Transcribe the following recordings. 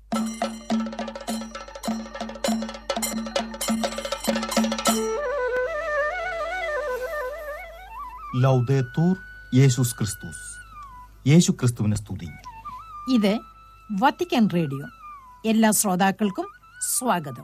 ലൗദേത്തൂർ യേശുസ് ക്രിസ്തുസ് യേശു ക്രിസ്തുവിനെ സ്തുതി ഇത് വത്തിക്കാൻ റേഡിയോ എല്ലാ ശ്രോതാക്കൾക്കും സ്വാഗതം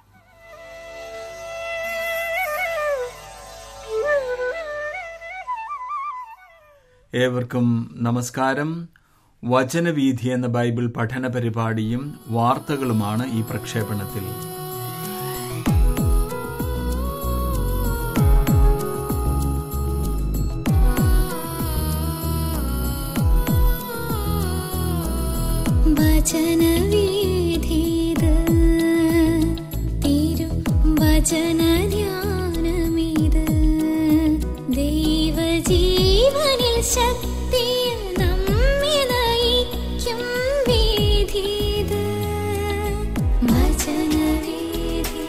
ഏവർക്കും നമസ്കാരം വചനവീഥി എന്ന ബൈബിൾ പഠന പരിപാടിയും വാർത്തകളുമാണ് ഈ പ്രക്ഷേപണത്തിൽ വചനവീഥിത് തിരു വചനധ്യാനമിത് ദൈവജീവനിൽ ശക്തിയിൽ നമ്മെ നയിക്കും വീഥിത് വചനവീഥി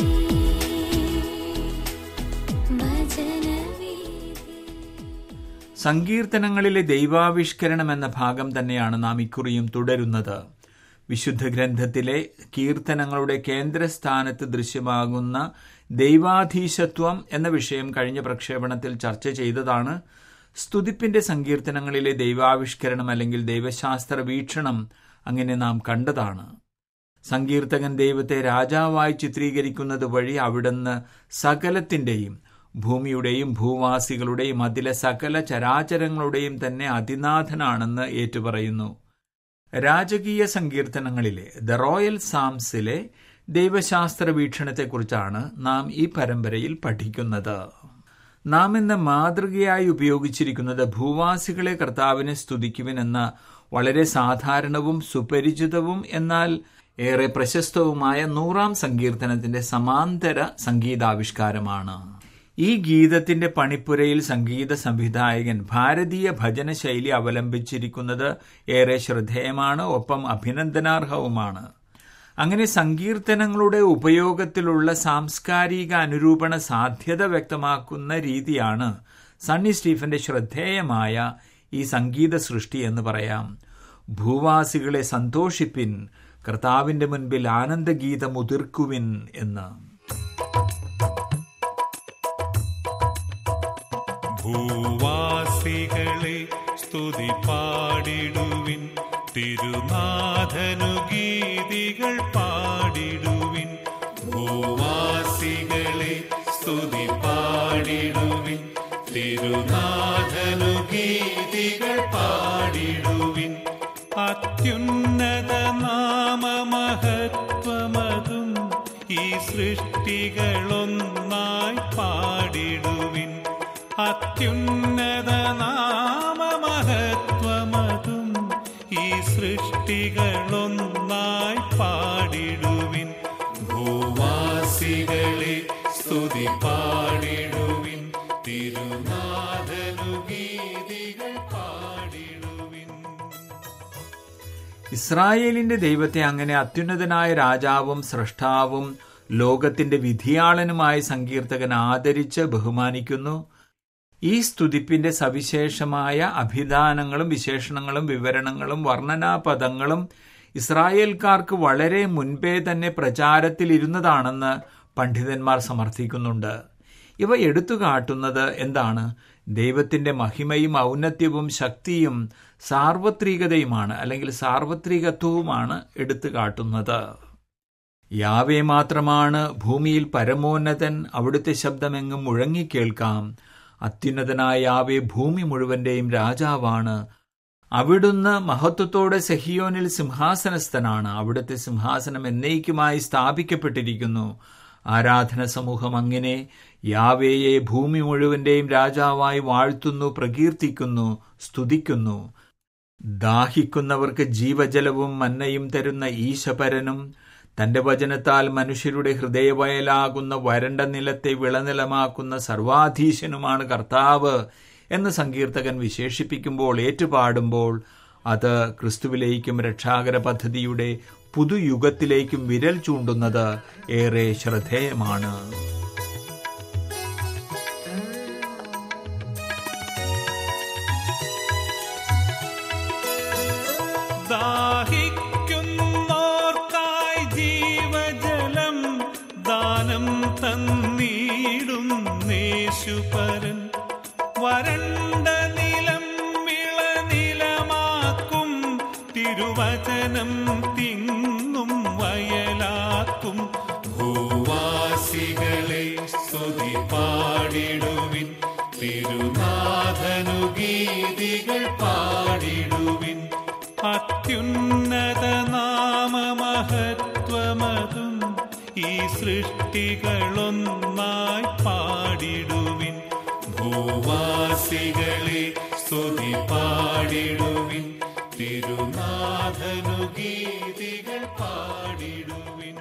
വചനവീഥി സങ്കീർത്തനങ്ങളിലെ ദൈവാവിഷ്കരണം എന്ന ഭാഗം തന്നെയാണ് നാം ഇക്കുറിയും തുടരുന്നത് വിശുദ്ധ ഗ്രന്ഥത്തിലെ കീർത്തനങ്ങളുടെ കേന്ദ്രസ്ഥാനത്ത് ദൃശ്യമാകുന്ന ദൈവാധീശത്വം എന്ന വിഷയം കഴിഞ്ഞ പ്രക്ഷേപണത്തിൽ ചർച്ച ചെയ്തതാണ് സ്തുതിപ്പിന്റെ സങ്കീർത്തനങ്ങളിലെ ദൈവാവിഷ്കരണം അല്ലെങ്കിൽ ദൈവശാസ്ത്ര വീക്ഷണം അങ്ങനെ നാം കണ്ടതാണ് സങ്കീർത്തകൻ ദൈവത്തെ രാജാവായി ചിത്രീകരിക്കുന്നത് വഴി അവിടുന്ന് സകലത്തിന്റെയും ഭൂമിയുടെയും ഭൂവാസികളുടെയും അതിലെ സകല ചരാചരങ്ങളുടെയും തന്നെ അതിനാഥനാണെന്ന് ഏറ്റുപറയുന്നു രാജകീയ സങ്കീർത്തനങ്ങളിലെ ദ റോയൽ സാംസിലെ ദൈവശാസ്ത്ര വീക്ഷണത്തെക്കുറിച്ചാണ് നാം ഈ പരമ്പരയിൽ പഠിക്കുന്നത് നാം ഇന്ന് മാതൃകയായി ഉപയോഗിച്ചിരിക്കുന്നത് ഭൂവാസികളെ കർത്താവിനെ സ്തുതിക്കുവിൻ എന്ന വളരെ സാധാരണവും സുപരിചിതവും എന്നാൽ ഏറെ പ്രശസ്തവുമായ നൂറാം സങ്കീർത്തനത്തിന്റെ സമാന്തര സംഗീതാവിഷ്കാരമാണ് ഈ ഗീതത്തിന്റെ പണിപ്പുരയിൽ സംഗീത സംവിധായകൻ ഭാരതീയ ഭജന ശൈലി അവലംബിച്ചിരിക്കുന്നത് ഏറെ ശ്രദ്ധേയമാണ് ഒപ്പം അഭിനന്ദനാർഹവുമാണ് അങ്ങനെ സങ്കീർത്തനങ്ങളുടെ ഉപയോഗത്തിലുള്ള സാംസ്കാരിക അനുരൂപണ സാധ്യത വ്യക്തമാക്കുന്ന രീതിയാണ് സണ്ണി സ്റ്റീഫന്റെ ശ്രദ്ധേയമായ ഈ സംഗീത സൃഷ്ടി എന്ന് പറയാം ഭൂവാസികളെ സന്തോഷിപ്പിൻ കർത്താവിന്റെ മുൻപിൽ ആനന്ദഗീതം ഉതിർക്കുവിൻ എന്ന് ഭൂവാസികളെ സ്തുതി പാടിടുവിൻ തിരുനാഥനു ഗീതികൾ പാടിടുവിൻ ഭൂവാസികളെ സ്തുതി പാടിടുവിൻ തിരുനാഥനു ഗീതികൾ പാടിടുവിൻ അത്യുന്നത നാമമഹത്വമതും ഈ സൃഷ്ടികളൊന്നായി പാടിടുവിൻ അത്യുന്നത നാമമഹത്വമതും ഈ സൃഷ്ടികളൊന്നായി പാടിടുവിൻ ഭൂവാസികളെ സ്തുതി പാടിടുവിൻ തിരുനാഥനു ഗീതികൾ പാടിടുവിൻ ഇസ്രായേലിന്റെ ദൈവത്തെ അങ്ങനെ അത്യുന്നതനായ രാജാവും സൃഷ്ടാവും ലോകത്തിന്റെ വിധിയാളനുമായ സങ്കീർത്തകൻ ആദരിച്ച് ബഹുമാനിക്കുന്നു ഈ സ്തുതിപ്പിന്റെ സവിശേഷമായ അഭിധാനങ്ങളും വിശേഷണങ്ങളും വിവരണങ്ങളും വർണ്ണനാപദങ്ങളും ഇസ്രായേൽക്കാർക്ക് വളരെ മുൻപേ തന്നെ പ്രചാരത്തിലിരുന്നതാണെന്ന് പണ്ഡിതന്മാർ സമർത്ഥിക്കുന്നുണ്ട് ഇവ എടുത്തു കാട്ടുന്നത് എന്താണ് ദൈവത്തിന്റെ മഹിമയും ഔന്നത്യവും ശക്തിയും സാർവത്രികതയുമാണ് അല്ലെങ്കിൽ സാർവത്രികത്വവുമാണ് എടുത്തു കാട്ടുന്നത് യാവേ മാത്രമാണ് ഭൂമിയിൽ പരമോന്നതൻ അവിടുത്തെ ശബ്ദമെങ്ങും മുഴങ്ങിക്കേൾക്കാം അത്യുന്നതനായ യാവേ ഭൂമി മുഴുവന്റെയും രാജാവാണ് അവിടുന്ന് മഹത്വത്തോടെ സെഹിയോനിൽ സിംഹാസനസ്ഥനാണ് അവിടുത്തെ സിംഹാസനം എന്നേക്കുമായി സ്ഥാപിക്കപ്പെട്ടിരിക്കുന്നു ആരാധന സമൂഹം അങ്ങനെ യാവേയെ ഭൂമി മുഴുവന്റെയും രാജാവായി വാഴ്ത്തുന്നു പ്രകീർത്തിക്കുന്നു സ്തുതിക്കുന്നു ദാഹിക്കുന്നവർക്ക് ജീവജലവും മന്നയും തരുന്ന ഈശപരനും തന്റെ വചനത്താൽ മനുഷ്യരുടെ ഹൃദയവയലാകുന്ന വരണ്ട നിലത്തെ വിളനിലമാക്കുന്ന സർവാധീശനുമാണ് കർത്താവ് എന്ന് സങ്കീർത്തകൻ വിശേഷിപ്പിക്കുമ്പോൾ ഏറ്റുപാടുമ്പോൾ അത് ക്രിസ്തുവിലേക്കും രക്ഷാകര പദ്ധതിയുടെ പുതുയുഗത്തിലേക്കും വിരൽ ചൂണ്ടുന്നത് ഏറെ ശ്രദ്ധേയമാണ് ദാഹിക്കുന്നോർ വചനം തിങ്ങും വയലാക്കും ഭൂവാസികളെ സ്തുതി പാടിടുവിൻ തിരുനാഥനു ഗീതികൾ പാടിടുവിൻ അത്യുന്നത നാമമഹത്വമതും ഈ സൃഷ്ടികളൊന്നായി പാടിടുവിൻ ഭൂവാസികളെ സ്തുതി പാടിടുവിൻ തിരുനാഥനു ഗീതികൾ പാടിടുവിൻ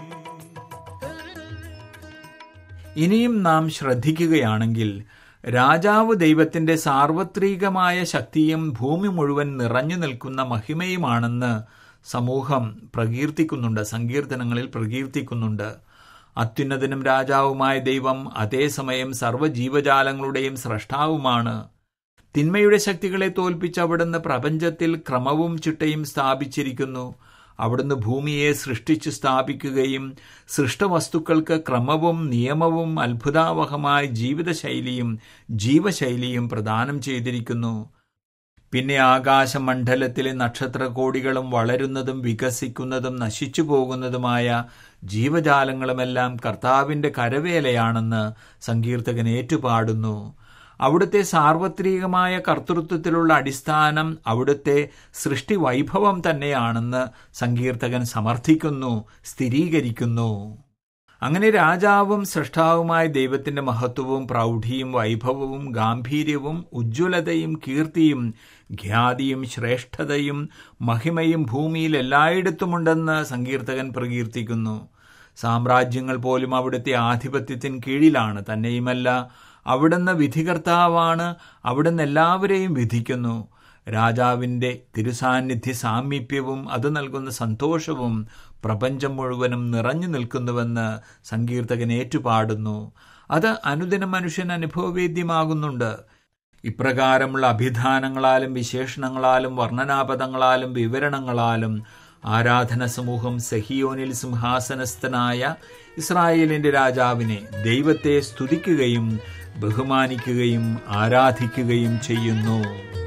ഇനിയും നാം ശ്രദ്ധിക്കുകയാണെങ്കിൽ രാജാവ് ദൈവത്തിന്റെ സാർവത്രികമായ ശക്തിയും ഭൂമി മുഴുവൻ നിറഞ്ഞു നിൽക്കുന്ന മഹിമയുമാണെന്ന് സമൂഹം പ്രകീർത്തിക്കുന്നുണ്ട് സങ്കീർത്തനങ്ങളിൽ പ്രകീർത്തിക്കുന്നുണ്ട് അത്യുന്നതനും രാജാവുമായ ദൈവം അതേസമയം സർവ്വജീവജാലങ്ങളുടെയും സ്രഷ്ടാവുമാണ് തിന്മയുടെ ശക്തികളെ തോൽപ്പിച്ച് അവിടുന്ന് പ്രപഞ്ചത്തിൽ ക്രമവും ചിട്ടയും സ്ഥാപിച്ചിരിക്കുന്നു അവിടുന്ന് ഭൂമിയെ സൃഷ്ടിച്ചു സ്ഥാപിക്കുകയും സൃഷ്ടവസ്തുക്കൾക്ക് ക്രമവും നിയമവും അത്ഭുതാവഹമായ ജീവിതശൈലിയും ജീവശൈലിയും പ്രദാനം ചെയ്തിരിക്കുന്നു പിന്നെ ആകാശമണ്ഡലത്തിലെ നക്ഷത്രകോടികളും വളരുന്നതും വികസിക്കുന്നതും നശിച്ചു പോകുന്നതുമായ ജീവജാലങ്ങളുമെല്ലാം കർത്താവിന്റെ കരവേലയാണെന്ന് സങ്കീർത്തകൻ ഏറ്റുപാടുന്നു അവിടുത്തെ സാർവത്രികമായ കർത്തൃത്വത്തിലുള്ള അടിസ്ഥാനം അവിടുത്തെ സൃഷ്ടി വൈഭവം തന്നെയാണെന്ന് സങ്കീർത്തകൻ സമർത്ഥിക്കുന്നു സ്ഥിരീകരിക്കുന്നു അങ്ങനെ രാജാവും സൃഷ്ടാവുമായ ദൈവത്തിന്റെ മഹത്വവും പ്രൗഢിയും വൈഭവവും ഗാംഭീര്യവും ഉജ്ജ്വലതയും കീർത്തിയും ഖ്യാതിയും ശ്രേഷ്ഠതയും മഹിമയും ഭൂമിയിൽ എല്ലായിടത്തുമുണ്ടെന്ന് സങ്കീർത്തകൻ പ്രകീർത്തിക്കുന്നു സാമ്രാജ്യങ്ങൾ പോലും അവിടുത്തെ ആധിപത്യത്തിന് കീഴിലാണ് തന്നെയുമല്ല അവിടുന്ന് വിധികർത്താവാണ് അവിടുന്ന് എല്ലാവരെയും വിധിക്കുന്നു രാജാവിന്റെ തിരുസാന്നിധ്യ സാമീപ്യവും അത് നൽകുന്ന സന്തോഷവും പ്രപഞ്ചം മുഴുവനും നിറഞ്ഞു നിൽക്കുന്നുവെന്ന് സങ്കീർത്തകൻ ഏറ്റുപാടുന്നു അത് അനുദിന മനുഷ്യൻ അനുഭവവേദ്യമാകുന്നുണ്ട് ഇപ്രകാരമുള്ള അഭിധാനങ്ങളാലും വിശേഷണങ്ങളാലും വർണ്ണനാപദങ്ങളാലും വിവരണങ്ങളാലും ആരാധന സമൂഹം സഹിയോനിൽ സിംഹാസനസ്ഥനായ ഇസ്രായേലിന്റെ രാജാവിനെ ദൈവത്തെ സ്തുതിക്കുകയും ബഹുമാനിക്കുകയും ആരാധിക്കുകയും ചെയ്യുന്നു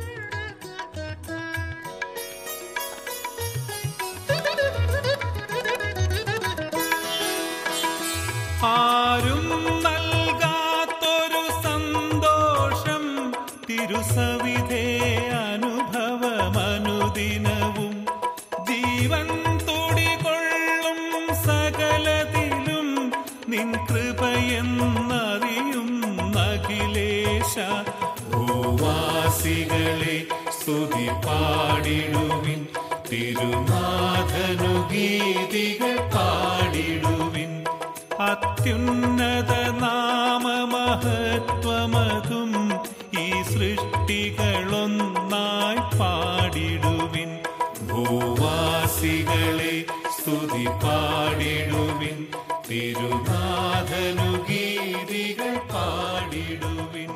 ആരും നൽകാത്തൊരു സന്തോഷം തിരുസവിധേ അനുഭവമനുദിനവും ജീവൻ തുടികൊള്ളും സകലതിലും നിൻ കൃപയെന്നറിയും അഖിലേശ ഭൂവാസികളെ സ്തുതി പാടിടുവിൻ തിരുനാഥനു ഗീതികൾ പാടിടുവിൻ അത്യുന്നത നാമമഹത്വമതും ഈ സൃഷ്ടികളൊന്നായി പാടിടുവിൻ ഭൂവാസികളെ സ്തുതി പാടിടുവിൻ തിരുനാഥനു ഗീതികൾ പാടിടുവിൻ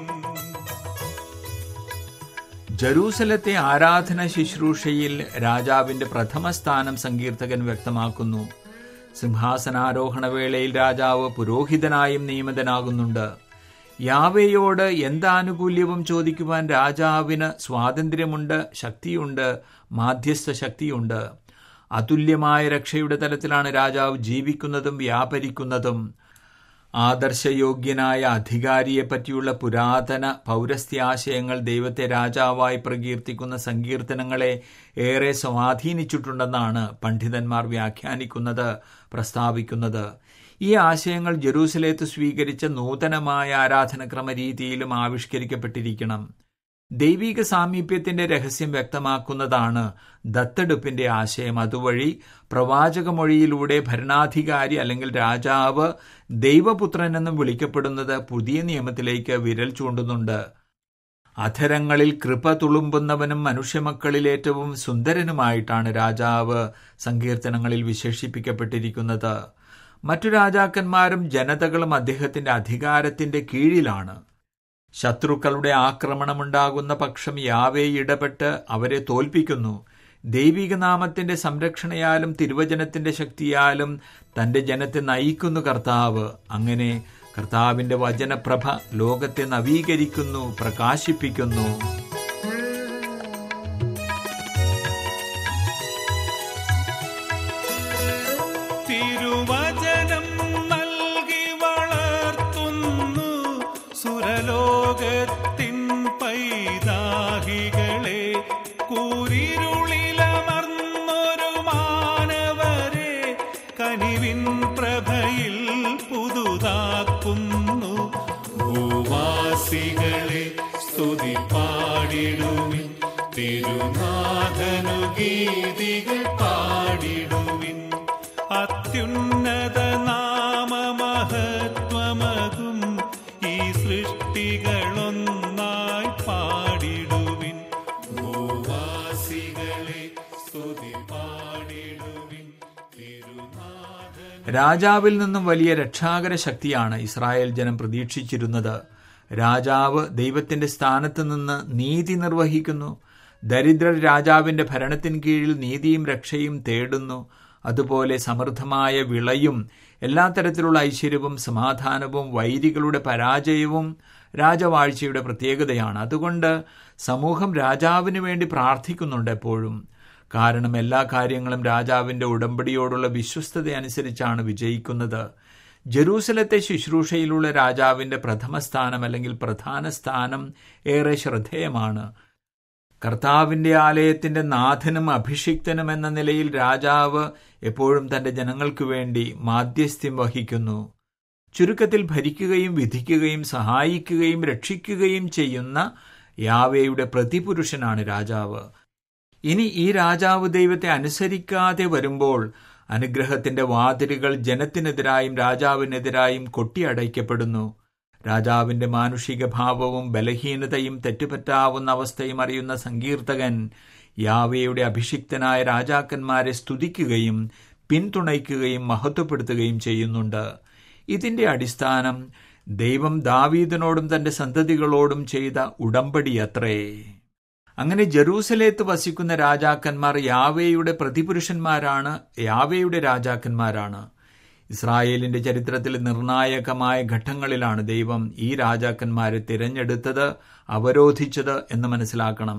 ജറൂസലത്തെ ആരാധന ശുശ്രൂഷയിൽ രാജാവിന്റെ പ്രഥമ സ്ഥാനം സങ്കീർത്തകൻ വ്യക്തമാക്കുന്നു സിംഹാസനാരോഹണ വേളയിൽ രാജാവ് പുരോഹിതനായും നിയമിതനാകുന്നുണ്ട് യാവയോട് എന്താനുകൂല്യവും ചോദിക്കുവാൻ രാജാവിന് സ്വാതന്ത്ര്യമുണ്ട് ശക്തിയുണ്ട് മാധ്യസ്ഥ ശക്തിയുണ്ട് അതുല്യമായ രക്ഷയുടെ തലത്തിലാണ് രാജാവ് ജീവിക്കുന്നതും വ്യാപരിക്കുന്നതും ആദർശയോഗ്യനായ അധികാരിയെപ്പറ്റിയുള്ള പുരാതന പൗരസ്ത്യാശയങ്ങൾ ദൈവത്തെ രാജാവായി പ്രകീർത്തിക്കുന്ന സങ്കീർത്തനങ്ങളെ ഏറെ സ്വാധീനിച്ചിട്ടുണ്ടെന്നാണ് പണ്ഡിതന്മാർ വ്യാഖ്യാനിക്കുന്നത് പ്രസ്താവിക്കുന്നത് ഈ ആശയങ്ങൾ ജെറൂസലേത്ത് സ്വീകരിച്ച നൂതനമായ ആരാധനക്രമ രീതിയിലും ആവിഷ്കരിക്കപ്പെട്ടിരിക്കണം ദൈവിക സാമീപ്യത്തിന്റെ രഹസ്യം വ്യക്തമാക്കുന്നതാണ് ദത്തെടുപ്പിന്റെ ആശയം അതുവഴി പ്രവാചകമൊഴിയിലൂടെ ഭരണാധികാരി അല്ലെങ്കിൽ രാജാവ് ദൈവപുത്രനെന്നും വിളിക്കപ്പെടുന്നത് പുതിയ നിയമത്തിലേക്ക് വിരൽ ചൂണ്ടുന്നുണ്ട് അധരങ്ങളിൽ കൃപ തുളുമ്പുന്നവനും മനുഷ്യമക്കളിൽ ഏറ്റവും സുന്ദരനുമായിട്ടാണ് രാജാവ് സങ്കീർത്തനങ്ങളിൽ വിശേഷിപ്പിക്കപ്പെട്ടിരിക്കുന്നത് മറ്റു രാജാക്കന്മാരും ജനതകളും അദ്ദേഹത്തിന്റെ അധികാരത്തിന്റെ കീഴിലാണ് ശത്രുക്കളുടെ ആക്രമണമുണ്ടാകുന്ന പക്ഷം യാവേ ഇടപെട്ട് അവരെ തോൽപ്പിക്കുന്നു ദൈവിക നാമത്തിന്റെ സംരക്ഷണയാലും തിരുവചനത്തിന്റെ ശക്തിയാലും തന്റെ ജനത്തെ നയിക്കുന്നു കർത്താവ് അങ്ങനെ കർത്താവിന്റെ വചനപ്രഭ ലോകത്തെ നവീകരിക്കുന്നു പ്രകാശിപ്പിക്കുന്നു പാടിടുവിൻ പ്രഭയിൽ പുതുതാക്കുന്നു ഭൂവാസികളെ സ്തുതി പാടിടുവിൻ തിരുനാഥനു ഗീതികൾ പാടിടുവിൻ അത്യുന്നത നാമമഹത്വമകും ഈ സൃഷ്ടികളൊന്നായി പാടിടുവിൻ ഭൂവാസികളെ സ്തുതി പാടിടുവിൻ തിരുനാഥൻ രാജാവിൽ നിന്നും വലിയ രക്ഷാകര ശക്തിയാണ് ഇസ്രായേൽ ജനം പ്രതീക്ഷിച്ചിരുന്നത് രാജാവ് ദൈവത്തിന്റെ സ്ഥാനത്ത് നിന്ന് നീതി നിർവഹിക്കുന്നു ദരിദ്രർ രാജാവിന്റെ ഭരണത്തിൻ കീഴിൽ നീതിയും രക്ഷയും തേടുന്നു അതുപോലെ സമൃദ്ധമായ വിളയും എല്ലാ തരത്തിലുള്ള ഐശ്വര്യവും സമാധാനവും വൈരികളുടെ പരാജയവും രാജവാഴ്ചയുടെ പ്രത്യേകതയാണ് അതുകൊണ്ട് സമൂഹം രാജാവിന് വേണ്ടി പ്രാർത്ഥിക്കുന്നുണ്ട് എപ്പോഴും കാരണം എല്ലാ കാര്യങ്ങളും രാജാവിന്റെ ഉടമ്പടിയോടുള്ള വിശ്വസ്തത അനുസരിച്ചാണ് വിജയിക്കുന്നത് ജെറൂസലത്തെ ശുശ്രൂഷയിലുള്ള രാജാവിന്റെ പ്രഥമ സ്ഥാനം അല്ലെങ്കിൽ പ്രധാന സ്ഥാനം ഏറെ ശ്രദ്ധേയമാണ് കർത്താവിന്റെ ആലയത്തിന്റെ നാഥനും അഭിഷിക്തനും എന്ന നിലയിൽ രാജാവ് എപ്പോഴും തന്റെ ജനങ്ങൾക്കു വേണ്ടി മാധ്യസ്ഥ്യം വഹിക്കുന്നു ചുരുക്കത്തിൽ ഭരിക്കുകയും വിധിക്കുകയും സഹായിക്കുകയും രക്ഷിക്കുകയും ചെയ്യുന്ന യാവേയുടെ പ്രതിപുരുഷനാണ് രാജാവ് ഇനി ഈ രാജാവ് ദൈവത്തെ അനുസരിക്കാതെ വരുമ്പോൾ അനുഗ്രഹത്തിന്റെ വാതിലുകൾ ജനത്തിനെതിരായും രാജാവിനെതിരായും കൊട്ടിയടയ്ക്കപ്പെടുന്നു രാജാവിന്റെ മാനുഷിക ഭാവവും ബലഹീനതയും തെറ്റുപറ്റാവുന്ന അവസ്ഥയും അറിയുന്ന സങ്കീർത്തകൻ യാവയുടെ അഭിഷിക്തനായ രാജാക്കന്മാരെ സ്തുതിക്കുകയും പിന്തുണയ്ക്കുകയും മഹത്വപ്പെടുത്തുകയും ചെയ്യുന്നുണ്ട് ഇതിന്റെ അടിസ്ഥാനം ദൈവം ദാവീദിനോടും തന്റെ സന്തതികളോടും ചെയ്ത ഉടമ്പടിയത്രേ അങ്ങനെ ജെറൂസലേത്ത് വസിക്കുന്ന രാജാക്കന്മാർ യാവേയുടെ പ്രതിപുരുഷന്മാരാണ് യാവേയുടെ രാജാക്കന്മാരാണ് ഇസ്രായേലിന്റെ ചരിത്രത്തിൽ നിർണായകമായ ഘട്ടങ്ങളിലാണ് ദൈവം ഈ രാജാക്കന്മാരെ തിരഞ്ഞെടുത്തത് അവരോധിച്ചത് എന്ന് മനസ്സിലാക്കണം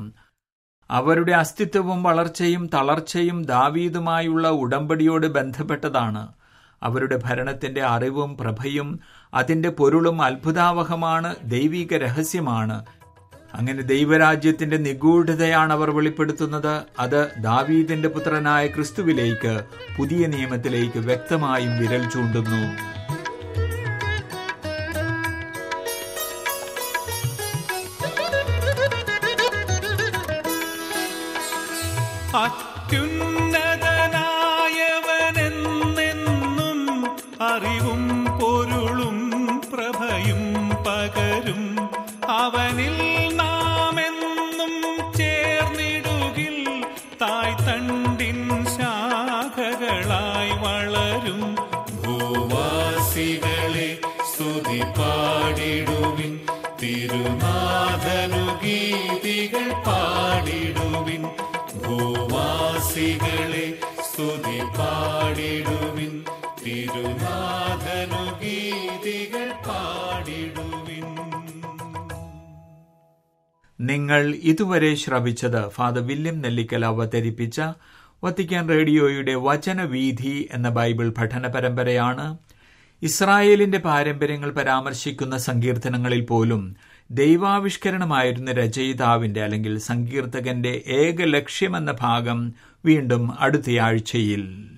അവരുടെ അസ്തിത്വവും വളർച്ചയും തളർച്ചയും ദാവീദുമായുള്ള ഉടമ്പടിയോട് ബന്ധപ്പെട്ടതാണ് അവരുടെ ഭരണത്തിന്റെ അറിവും പ്രഭയും അതിന്റെ പൊരുളും അത്ഭുതാവഹമാണ് ദൈവിക രഹസ്യമാണ് അങ്ങനെ ദൈവരാജ്യത്തിന്റെ നിഗൂഢതയാണ് അവർ വെളിപ്പെടുത്തുന്നത് അത് ദാവീദിന്റെ പുത്രനായ ക്രിസ്തുവിലേക്ക് പുതിയ നിയമത്തിലേക്ക് വ്യക്തമായും വിരൽ ചൂണ്ടുന്നു അത്യുന്നതനായവനെന്നെന്നും അറിവും പൊരുളും പ്രഭയും പകരും അവനിൽ നാം എന്നും ചേർന്നിടുകിൽ തായ് തണ്ടിൻ ശാഖകളായി വളരും ഭൂവാസികളെ സ്തുതി പാടിടുവിൻ തിരുനാഥനു ഗീതികൾ പാടിടുവിൻ ഭൂവാസികളെ സ്തുതി പാടിടുവിൻ തിരുനാഥനു ഗീതികൾ പാടിടുവിൻ നിങ്ങൾ ഇതുവരെ ശ്രവിച്ചത് ഫാദർ വില്യം നെല്ലിക്കൽ അവതരിപ്പിച്ച വത്തിക്കാൻ റേഡിയോയുടെ വചനവീഥി എന്ന ബൈബിൾ പഠന പരമ്പരയാണ് ഇസ്രായേലിന്റെ പാരമ്പര്യങ്ങൾ പരാമർശിക്കുന്ന സങ്കീർത്തനങ്ങളിൽ പോലും ദൈവാവിഷ്കരണമായിരുന്ന രചയിതാവിന്റെ അല്ലെങ്കിൽ സങ്കീർത്തകന്റെ ഏക ലക്ഷ്യമെന്ന ഭാഗം വീണ്ടും അടുത്തയാഴ്ചയിൽ